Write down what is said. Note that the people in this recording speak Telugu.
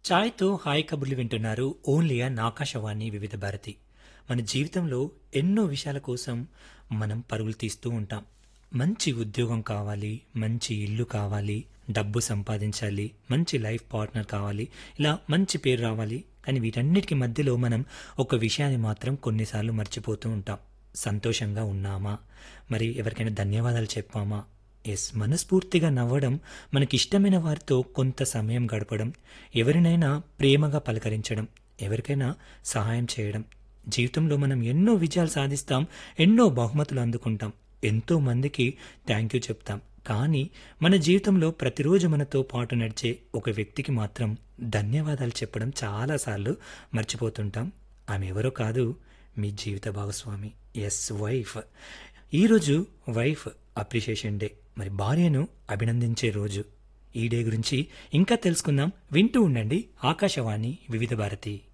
ఛాయ్తో హాయ్ కబుర్లు వింటున్నారు ఓన్లీ అన్ ఆకాశవాణి వివిధ భారతి మన జీవితంలో ఎన్నో విషయాల కోసం మనం పరుగులు తీస్తూ ఉంటాం మంచి ఉద్యోగం కావాలి మంచి ఇల్లు కావాలి డబ్బు సంపాదించాలి మంచి లైఫ్ పార్ట్నర్ కావాలి ఇలా మంచి పేరు రావాలి కానీ వీటన్నిటికీ మధ్యలో మనం ఒక విషయాన్ని మాత్రం కొన్నిసార్లు మర్చిపోతూ ఉంటాం సంతోషంగా ఉన్నామా మరి ఎవరికైనా ధన్యవాదాలు చెప్పామా ఎస్ మనస్ఫూర్తిగా నవ్వడం మనకిష్టమైన వారితో కొంత సమయం గడపడం ఎవరినైనా ప్రేమగా పలకరించడం ఎవరికైనా సహాయం చేయడం జీవితంలో మనం ఎన్నో విజయాలు సాధిస్తాం ఎన్నో బహుమతులు అందుకుంటాం ఎంతో మందికి థ్యాంక్ యూ చెప్తాం కానీ మన జీవితంలో ప్రతిరోజు మనతో పాటు నడిచే ఒక వ్యక్తికి మాత్రం ధన్యవాదాలు చెప్పడం చాలాసార్లు మర్చిపోతుంటాం ఆమె ఎవరో కాదు మీ జీవిత భాగస్వామి ఎస్ వైఫ్ ఈరోజు వైఫ్ అప్రిషియేషన్ డే మరి భార్యను అభినందించే రోజు ఈ డే గురించి ఇంకా తెలుసుకుందాం వింటూ ఉండండి ఆకాశవాణి వివిధ భారతి